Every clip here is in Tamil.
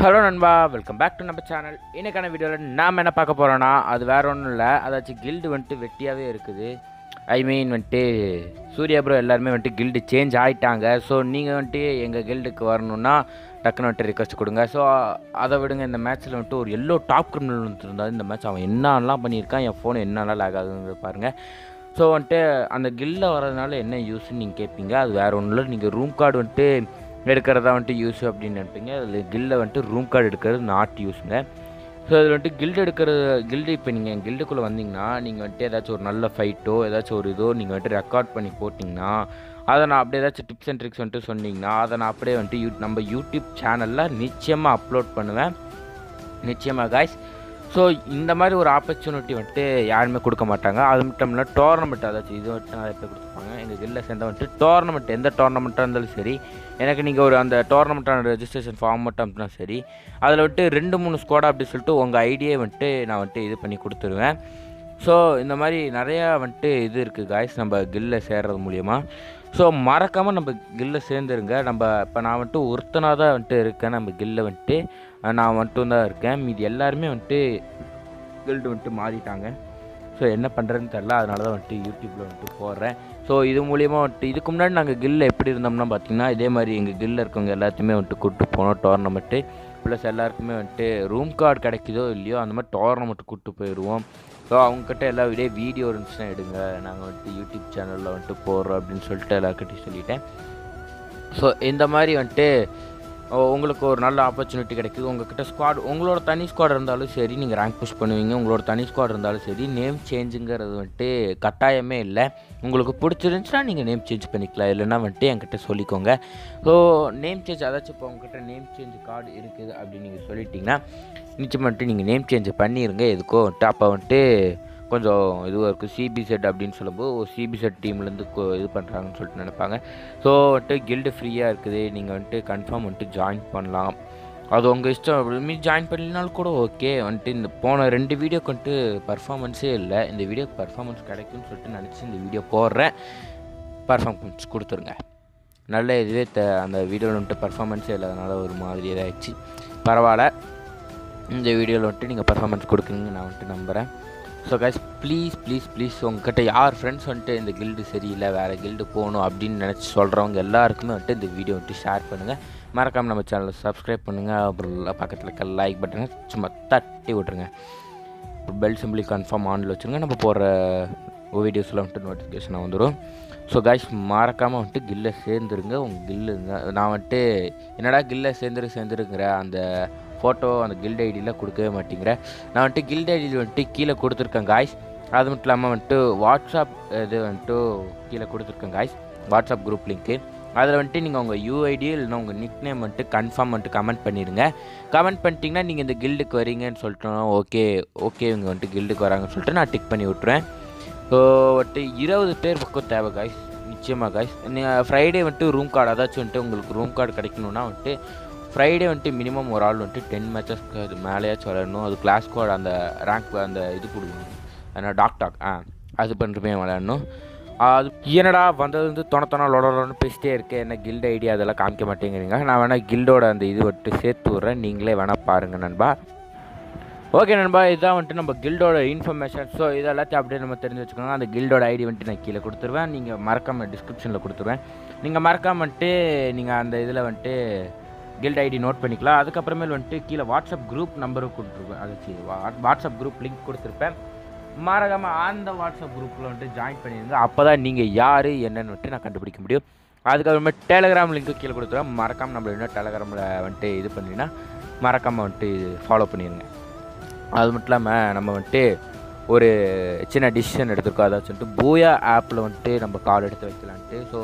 ஹலோ நண்பா வெல்கம் பேக் டு நம்ம சேனல் இன்னைக்கான வீடியோவில் நாம் என்ன பார்க்க போகிறோன்னா அது வேற ஒன்றும் இல்லை அதாச்சும் கில்டு வந்துட்டு வெட்டியாகவே இருக்குது ஐ மீன் வந்துட்டு சூர்யா ப்ரோ எல்லாருமே வந்துட்டு கில்டு சேஞ்ச் ஆகிட்டாங்க ஸோ நீங்கள் வந்துட்டு எங்கள் கில்டுக்கு வரணுன்னா டக்குன்னு வந்துட்டு ரிக்வஸ்ட் கொடுங்க ஸோ அதை விடுங்க இந்த மேட்ச்சில் வந்துட்டு ஒரு எல்லோ டாப் கிரிமினல் வந்துருந்தாரு இந்த மேட்ச் அவன் என்னெல்லாம் பண்ணியிருக்கான் என் ஃபோன் என்னெல்லாம் லேக் ஆகுதுங்கிறது பாருங்கள் ஸோ வந்துட்டு அந்த கில்லில் வர்றதுனால என்ன யூஸ்ன்னு நீங்கள் கேட்பீங்க அது வேறு ஒன்றும் இல்லை நீங்கள் ரூம் கார்டு வந்துட்டு எடுக்கிறதா வந்துட்டு யூஸ் அப்படின்னு நினைப்பீங்க அதில் கில்ல வந்துட்டு ரூம் கார்டு எடுக்கிறது நாட் யூஸுங்க ஸோ அதில் வந்துட்டு கில்டு எடுக்கிறது கில்டு இப்போ நீங்கள் கில்டுக்குள்ளே வந்தீங்கன்னா நீங்கள் வந்துட்டு ஏதாச்சும் ஒரு நல்ல ஃபைட்டோ ஏதாச்சும் ஒரு இதோ நீங்கள் வந்துட்டு ரெக்கார்ட் பண்ணி போட்டிங்கன்னா அதை நான் அப்படியே ஏதாச்சும் டிப்ஸ் அண்ட் ட்ரிக்ஸ் வந்துட்டு சொன்னீங்கன்னா அதை நான் அப்படியே வந்துட்டு யூ நம்ம யூடியூப் சேனலில் நிச்சயமாக அப்லோட் பண்ணுவேன் நிச்சயமாக காய்ஸ் ஸோ இந்த மாதிரி ஒரு ஆப்பர்ச்சுனிட்டி வந்துட்டு யாருமே கொடுக்க மாட்டாங்க அது மட்டும் இல்லை டோர்னமெண்ட் அதாச்சும் இது வந்துட்டு நிறைய பேர் கொடுப்பாங்க எங்கள் கில்ல சேர்ந்தா வந்துட்டு டோர்னமெண்ட் எந்த டோர்னமெண்ட்டாக இருந்தாலும் சரி எனக்கு நீங்கள் ஒரு அந்த டோர்னமெண்ட்டான ரெஜிஸ்ட்ரேஷன் ஃபார்ம் மட்டும் அனுப்புனா சரி அதில் வந்துட்டு ரெண்டு மூணு ஸ்குவாட் அப்படி சொல்லிட்டு உங்கள் ஐடியை வந்துட்டு நான் வந்துட்டு இது பண்ணி கொடுத்துருவேன் ஸோ இந்த மாதிரி நிறையா வந்துட்டு இது இருக்குது காய்ஸ் நம்ம கில்ல சேர்றது மூலியமாக ஸோ மறக்காமல் நம்ம கில்ல சேர்ந்துருங்க நம்ம இப்போ நான் வந்துட்டு ஒருத்தனாக தான் வந்துட்டு இருக்கேன் நம்ம கில்ல வந்துட்டு அஹ் நான் மட்டும் தான் இருக்கேன் மீதி எல்லாருமே வந்துட்டு கில்டு வந்துட்டு மாறிட்டாங்க ஸோ என்ன பண்ணுறதுன்னு தெரில அதனால தான் வந்துட்டு யூடியூப்பில் வந்துட்டு போடுறேன் ஸோ இது மூலியமாக வந்துட்டு இதுக்கு முன்னாடி நாங்கள் கில்ல எப்படி இருந்தோம்னா பார்த்தீங்கன்னா இதே மாதிரி எங்கள் கில்ல இருக்கவங்க எல்லாத்தையுமே வந்துட்டு கூப்பிட்டு போனோம் டோர்னமெண்ட்டு ப்ளஸ் எல்லாருக்குமே வந்துட்டு ரூம் கார்டு கிடைக்குதோ இல்லையோ அந்த மாதிரி டோர்னமெண்ட் கூப்பிட்டு போயிடுவோம் ஸோ அவங்கக்கிட்ட எல்லா இதே வீடியோ இருந்துச்சுன்னா எடுங்க நாங்கள் வந்துட்டு யூடியூப் சேனலில் வந்துட்டு போடுறோம் அப்படின்னு சொல்லிட்டு எல்லாருக்கிட்டையும் சொல்லிட்டேன் ஸோ இந்த மாதிரி வந்துட்டு ஓ, உங்களுக்கு ஒரு நல்ல ஆப்பர்ச்சுனிட்டி கிடைக்குது உங்ககிட்ட ஸ்குவாட் உங்களோட தனி ஸ்குவாட் இருந்தாலும் சரி நீங்கள் ரேங்க் புஷ் பண்ணுவீங்க உங்களோட தனி ஸ்குவாட் இருந்தாலும் சரி நேம் சேஞ்சுங்கிறது வந்துட்டு கட்டாயமே இல்லை உங்களுக்கு பிடிச்சிருந்துச்சுன்னா நீங்கள் நேம் சேஞ்ச் பண்ணிக்கலாம் இல்லைன்னா வந்துட்டு என்கிட்ட சொல்லிக்கோங்க ஸோ நேம் சேஞ்ச் அதாச்சும் இப்போ உங்ககிட்ட நேம் சேஞ்ச் கார்டு இருக்குது அப்படின்னு நீங்கள் சொல்லிட்டீங்கன்னா நிச்சயம் வந்துட்டு நீங்கள் நேம் சேஞ்ச் பண்ணிடுங்க எதுக்கோ வந்துட்டு அப்போ வந்துட்டு கொஞ்சம் இதுவாக இருக்குது சிபி செட் அப்படின்னு சொல்லும்போது ஒரு சிபி செட் டீம்லேருந்து இது பண்ணுறாங்கன்னு சொல்லிட்டு நினைப்பாங்க ஸோ வந்துட்டு கில்டு ஃப்ரீயாக இருக்குது நீங்கள் வந்துட்டு கன்ஃபார்ம் வந்துட்டு ஜாயின் பண்ணலாம் அது உங்கள் இஷ்டம் அப்படி ஜாயின் பண்ணலினாலும் கூட ஓகே வந்துட்டு இந்த போன ரெண்டு வீடியோக்கு வந்துட்டு பர்ஃபார்மன்ஸே இல்லை இந்த வீடியோக்கு பர்ஃபார்மன்ஸ் கிடைக்கும்னு சொல்லிட்டு நினச்சி இந்த வீடியோ போடுறேன் பர்ஃபார்மன்ஸ் கொடுத்துருங்க நல்ல இதுவே த அந்த வீடியோவில் வந்துட்டு பர்ஃபார்மன்ஸே இல்லாதனால ஒரு மாதிரி இதாகிடுச்சு பரவாயில்ல இந்த வீடியோவில் வந்துட்டு நீங்கள் பர்ஃபார்மன்ஸ் கொடுக்குறீங்க நான் வந்துட்டு நம்புகிறேன் so guys please please please உங்ககிட்ட யார் ஃப்ரெண்ட்ஸ் வந்துட்டு இந்த கில்டு சரியில்லை வேறு கில்டு போகணும் அப்படின்னு நினச்சி சொல்கிறவங்க எல்லாருக்குமே வந்துட்டு இந்த வீடியோ வந்துட்டு ஷேர் பண்ணுங்கள் மறக்காமல் நம்ம சேனலை சப்ஸ்கிரைப் பண்ணுங்கள் அப்புறம் பக்கத்தில் இருக்க லைக் பட்டனை சும்மா தட்டி விட்ருங்க பெல் சிம்பிளி கன்ஃபார்ம் ஆனில் வச்சுருங்க நம்ம போகிற வீடியோஸில் வந்துட்டு நோட்டிஃபிகேஷன் வந்துடும் ஸோ கைஸ் மறக்காமல் வந்துட்டு கில்ல சேர்ந்துருங்க உங்கள் கில்லு நான் வந்துட்டு என்னடா கில்ல சேர்ந்துரு சேர்ந்துருங்கிற அந்த ஃபோட்டோ அந்த கில்ட் ஐடியில் கொடுக்கவே மாட்டேங்கிற நான் வந்துட்டு கில்ட் ஐடியில் வந்துட்டு கீழே கொடுத்துருக்கேன் காய்ஸ் அது மட்டும் இல்லாமல் வந்துட்டு வாட்ஸ்அப் இது வந்துட்டு கீழே கொடுத்துருக்கேன் காய்ஸ் வாட்ஸ்அப் குரூப் லிங்க்கு அதில் வந்துட்டு நீங்கள் உங்கள் யூஐடி இல்லைனா உங்கள் நிக் நேம் வந்துட்டு கன்ஃபார்ம் வந்துட்டு கமெண்ட் பண்ணிடுங்க கமெண்ட் பண்ணிட்டீங்கன்னா நீங்கள் இந்த கில்டுக்கு வரீங்கன்னு சொல்லிட்டு ஓகே ஓகே இவங்க வந்துட்டு கில்டுக்கு வராங்கன்னு சொல்லிட்டு நான் டிக் பண்ணி விட்ருவேன் ஸோ வந்துட்டு இருபது பேர் பக்கம் தேவை காய்ஸ் நிச்சயமாக காய்ஸ் நீங்கள் ஃப்ரைடே வந்துட்டு ரூம் கார்டு அதாச்சும் வந்துட்டு உங்களுக்கு ரூம் கார்டு கிடைக்கணுன்னா வந்துட்டு ஃப்ரைடே வந்துட்டு மினிமம் ஒரு ஆள் வந்துட்டு டென் மேட்சஸ்க்கு அது மேலேயாச்சும் விளையாடணும் அது கிளாஸ் கோட் அந்த ரேங்க் அந்த இது கொடுக்கணும் என்ன டாக் டாக் ஆ அது பண்ணுறமே விளையாடணும் அது என்னடா வந்தது வந்து தொணத்தொணா லொடலோன்னு பேசிட்டே இருக்கேன் என்ன கில்டு ஐடியா அதெல்லாம் காமிக்க மாட்டேங்கிறீங்க நான் வேணால் கில்டோட அந்த இது வந்துட்டு சேர்த்து விட்றேன் நீங்களே வேணால் பாருங்கள் நண்பா ஓகே நண்பா இதுதான் வந்துட்டு நம்ம கில்டோட இன்ஃபர்மேஷன் ஸோ இது எல்லாத்தையும் அப்படியே நம்ம தெரிஞ்சு வச்சுக்கோங்க அந்த கில்டோட ஐடி வந்துட்டு நான் கீழே கொடுத்துருவேன் நீங்கள் மறக்காமல் டிஸ்கிரிப்ஷனில் கொடுத்துருவேன் நீங்கள் மறக்காம வந்துட்டு நீங்கள் அந்த இதில் வந்துட்டு கில்ட் ஐடி நோட் பண்ணிக்கலாம் அதுக்கப்புறமேல் வந்துட்டு கீழே வாட்ஸ்அப் குரூப் நம்பரும் கொடுத்துருப்பேன் அது சரி, வா- வாட்ஸ்அப் குரூப் லிங்க் கொடுத்துருப்பேன் மறக்காமல் அந்த வாட்ஸ்அப் குரூப்பில் வந்துட்டு ஜாயின் பண்ணிடுங்க அப்போ தான் நீங்கள் யார் என்னன்னு வந்துட்டு நான் கண்டுபிடிக்க முடியும் அதுக்கப்புறமே டெலகிராம் லிங்க்கு கீழே கொடுத்துருவேன் மறக்காமல் நம்ம இன்னும் டெலகிராமில் வந்துட்டு இது பண்ணிங்கன்னா மறக்காமல் வந்துட்டு ஃபாலோ பண்ணிடுங்க அது மட்டும் இல்லாமல் நம்ம வந்துட்டு ஒரு சின்ன டிசிஷன் எடுத்திருக்கோம் அதாச்சும் வந்துட்டு பூயா ஆப்பில் வந்துட்டு நம்ம கால் எடுத்து வைக்கலான்ட்டு ஸோ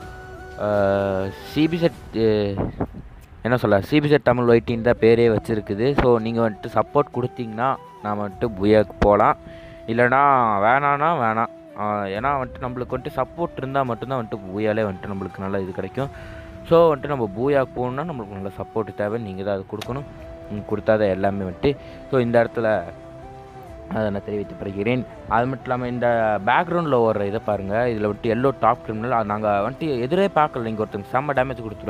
சிபிசெட் என்ன சொல்ல சிபிசெட் தமிழ் ஒயிட்டின் தான் பேரே வச்சுருக்குது ஸோ நீங்கள் வந்துட்டு சப்போர்ட் கொடுத்தீங்கன்னா நாம் வந்துட்டு பூயாவுக்கு போகலாம் இல்லைனா வேணான்னா வேணாம் ஆஹ் ஏன்னா வந்துட்டு நம்மளுக்கு வந்துட்டு சப்போர்ட் இருந்தால் மட்டும்தான் வந்துட்டு பூயாலே வந்துட்டு நம்மளுக்கு நல்ல இது கிடைக்கும் ஸோ வந்துட்டு நம்ம பூயாவுக்கு போகணுன்னா நம்மளுக்கு நல்ல சப்போர்ட் தேவை நீங்கள் தான் அது கொடுக்கணும் நீங்கள் கொடுத்தாதான் எல்லாமே வந்துட்டு ஸோ இந்த இடத்துல அதை நான் தெரிவித்துப்படுகிறேன் அது மட்டும் இல்லாமல் இந்த பேக்ரவுண்டில் ஓடுற இதை பாருங்கள் இதில் வந்துட்டு எல்லோ டாப் கிரிமினல் அது நாங்கள் வந்துட்டு எதிரே பார்க்கல நீங்கள் ஒருத்தங்க செம்ம டேமேஜ் கொடுத்துருவேன்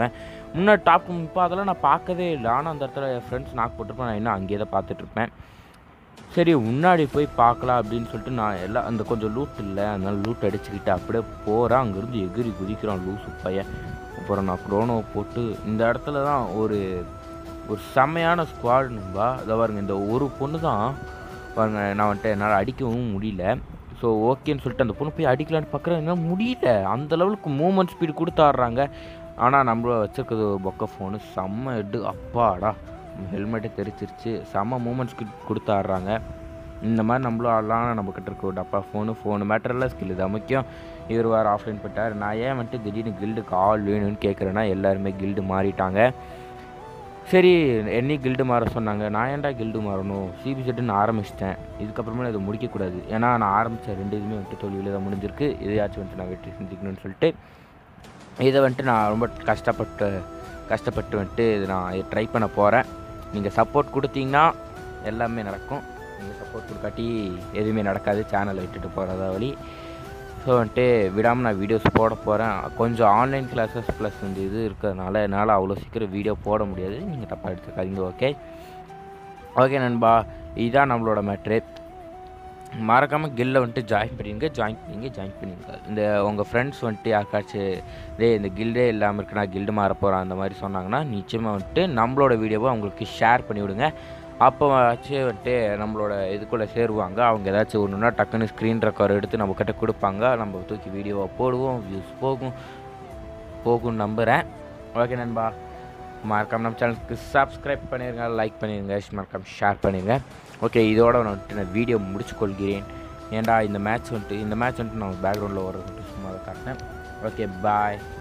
முன்னாடி டாப் இப்போ அதெல்லாம் நான் பார்க்கவே இல்லை ஆனால் அந்த இடத்துல என் ஃப்ரெண்ட்ஸ் நாக் போட்டிருப்பேன் நான் இன்னும் அங்கேயே தான் பார்த்துட்ருப்பேன் சரி முன்னாடி போய் பார்க்கலாம் அப்படின்னு சொல்லிட்டு நான் எல்லாம் அந்த கொஞ்சம் லூட் இல்லை அதனால லூட் அடிச்சுக்கிட்டு அப்படியே போகிறேன் அங்கேருந்து எகிரி குதிக்கிறான் லூசு பையன் அப்புறம் நான் க்ரோனோவை போட்டு இந்த இடத்துல தான் ஒரு ஒரு செம்மையான ஸ்குவாட் நண்பா அதை பாருங்க இந்த ஒரு பொண்ணு தான் பாருங்க நான் வந்துட்டு என்னால் அடிக்கவும் முடியல ஸோ ஓகேன்னு சொல்லிட்டு அந்த பொண்ணு போய் அடிக்கலான்னு பார்க்குறேன் என்னால் முடியல அந்த லெவலுக்கு மூமெண்ட் ஸ்பீடு கொடுத்து ஆடுறாங்க ஆனால் நம்மள வச்சிருக்கிறது ஒரு பொக்க ஃபோனு செம்ம எட்டு அப்பாடா ஹெல்மெட்டே தெரிச்சிருச்சு செம்ம மூமெண்ட் ஸ்பீட் கொடுத்து ஆடுறாங்க இந்த மாதிரி நம்மளும் ஆடலாம் நம்மக்கிட்ட இருக்க ஒரு டப்பா ஃபோனு ஃபோனு மேட்டரில் ஸ்கில் தான் முக்கியம் இவர் வேறு ஆஃப்லைன் போட்டார் நான் ஏன் வந்துட்டு திடீர்னு கில்டுக்கு ஆள் வேணும்னு கேட்குறேன்னா எல்லாருமே கில்டு மாறிட்டாங்க சரி என்னை கில்டு மாற சொன்னாங்க நான் ஏன்டா கில்டு மாறணும் சிபி செட்டுன்னு ஆரம்பிச்சிட்டேன் இதுக்கப்புறமே இதை முடிக்கக்கூடாது ஏன்னா நான் ஆரம்பித்த ரெண்டு இதுவுமே வந்துட்டு தோல்வியில் தான் முடிஞ்சிருக்கு இதையாச்சும் வந்துட்டு நான் வெற்றி செஞ்சுக்கணும்னு சொல்லிட்டு இதை வந்துட்டு நான் ரொம்ப கஷ்டப்பட்டு கஷ்டப்பட்டு வந்துட்டு இது நான் ட்ரை பண்ண போகிறேன் நீங்கள் சப்போர்ட் கொடுத்தீங்கன்னா எல்லாமே நடக்கும் நீங்கள் சப்போர்ட் கொடுக்காட்டி எதுவுமே நடக்காது சேனலை விட்டுட்டு போகிறதா வழி ஸோ வந்துட்டு விடாமல் நான் வீடியோஸ் போட போகிறேன் கொஞ்சம் ஆன்லைன் கிளாஸஸ் ப்ளஸ் இந்த இது இருக்கிறதுனால என்னால் அவ்வளோ சீக்கிரம் வீடியோ போட முடியாது நீங்கள் தப்பாக எடுத்துக்காதீங்க ஓகே ஓகே நண்பா இதுதான் நம்மளோட மேட்ரு மறக்காமல் கில்ல வந்துட்டு ஜாயின் பண்ணிடுங்க ஜாயின் பண்ணிங்க ஜாயின் பண்ணிங்க இந்த உங்கள் ஃப்ரெண்ட்ஸ் வந்துட்டு யாருக்காச்சும் டேய் இந்த கில்டே இல்லாமல் இருக்கு நான் கில்டு மாற போகிறேன் அந்த மாதிரி சொன்னாங்கன்னா நிச்சயமாக வந்துட்டு நம்மளோட வீடியோவை அவங்களுக்கு ஷேர் பண்ணி விடுங்க அப்போ வச்சு வந்துட்டு நம்மளோட இதுக்குள்ளே சேருவாங்க அவங்க ஏதாச்சும் ஒன்றுனா டக்குன்னு ஸ்க்ரீன் ரெக்கார்ட் எடுத்து நம்மக்கிட்ட கொடுப்பாங்க நம்ம தூக்கி வீடியோவை போடுவோம் வியூஸ் போகும் போகும்னு நம்புகிறேன் ஓகே நண்பா மறக்காம நம்ம சேனலுக்கு சப்ஸ்கிரைப் பண்ணிடுங்க லைக் பண்ணிடுங்க மறக்காம ஷேர் பண்ணிடுங்க ஓகே இதோட நான் வந்துட்டு நான் வீடியோ முடிச்சு கொள்கிறேன் ஏன்டா இந்த மேட்ச் வந்துட்டு இந்த மேட்ச் வந்துட்டு நான் பேக்ரவுண்டில் வர்றது வந்துட்டு சும்மா தான் காட்டினேன் ஓகே பாய்